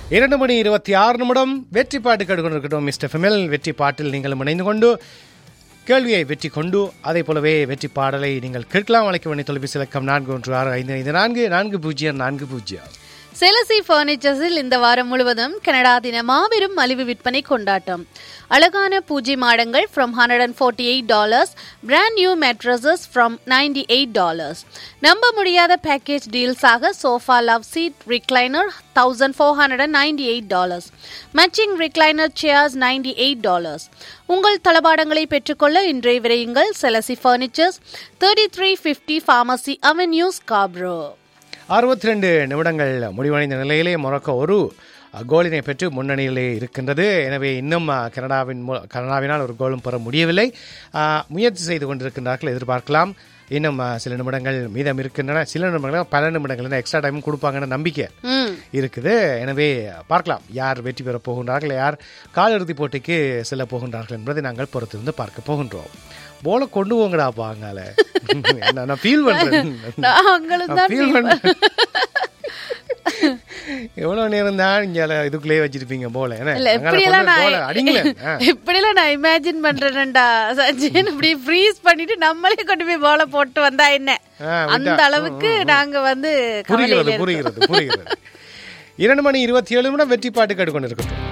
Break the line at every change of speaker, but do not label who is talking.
இரண்டு மணி இருபத்தி ஆறு நிமிடம் வெற்றி பாட்டு கேட்டுக்கொண்டிருக்கட்டும் மிஸ்டர் ஃபெமில் வெற்றி பாட்டில் நீங்கள் இணைந்து கொண்டு கேள்வியை வெற்றி கொண்டு அதே போலவே வெற்றி பாடலை நீங்கள் கேட்கலாம் அழைக்க வேண்டிய தொலைபேசி இலக்கம் நான்கு ஒன்று ஆறு ஐந்து ஐந்து நான்கு நான்கு பூஜ்ஜியம் நான்கு பூஜ்ஜியம்
செலசி பர்னிச்சர்ஸில் இந்த வாரம் முழுவதும் கனடா தின மாபெரும் மலிவு விற்பனை கொண்டாட்டம் அழகான பூஜை மாடங்கள் from hundred and forty eight dollars brand new mattresses from ninety eight dollars நம்ப முடியாத பேக்கேஜ் டீல்ஸாக sofa love seat recliner thousand four hundred and ninety eight dollars matching recliner chairs ninety eight dollars உங்கள் தளபாடங்களை பெற்றுக்கொள்ள இன்றைய விரையுங்கள் செலசி furnitures thirty three fifty pharmacy avenue Scarborough
அறுபத்தி ரெண்டு நிமிடங்கள் முடிவடைந்த நிலையிலே மொரோக்கோ ஒரு கோலினை பெற்று முன்னணியிலே இருக்கின்றது எனவே இன்னும் அஹ், கனடாவின் மூ- கனடாவினால் ஒரு கோலும் பெற முடியவில்லை அஹ், முயற்சி செய்து கொண்டிருக்கின்றார்கள் எதிர்பார்க்கலாம் இன்னும் அஹ், சில நிமிடங்கள் மீதம் இருக்கின்றன சில நிமிடங்கள் பல நிமிடங்கள் எக்ஸ்ட்ரா டைம் கொடுப்பாங்கன்னு நம்பிக்கை
ம்
இருக்குது எனவே பார்க்கலாம் யார் வெற்றி பெறப் போகின்றார்கள் யார் காலிறுதி போட்டிக்கு செல்ல போகின்றார்கள் என்பதை நாங்கள் பொறுத்திருந்து பார்க்க போகின்றோம் போல கொண்டு போங்கடா பாங்கால நான் ஃபீல் பண்றேன்
நாங்களும் தான்
ஃபீல் பண்றேன் எவ்வளவு நேரம் தான் இங்க இதுக்குள்ளேயே வச்சிருப்பீங்க போல என்ன
இல்ல
அங்கால
இப்படியெல்லாம்
கொண்டு
நான்
போல அடிங்களேன் ஆ.
இப்படியெல்லாம் நான் இமேஜின் பண்றேன்டா சச்சின் இப்படி ஃப்ரீஸ் பண்ணிட்டு நம்மளே கொண்டு போய் போல போட்டு வந்தா என்ன
ஆ, விட்டா.
அந்த அளவுக்கு நாங்க வந்து
புரிகிறது
கவலையில இருக்கோம்.
புரிகிறது புரிகிறது இரண்டு மணி இருபத்தி ஏழு நிமிடம் வெற்றி பாட்டு கேட்டுக்கொண்டிருக்கட்டும்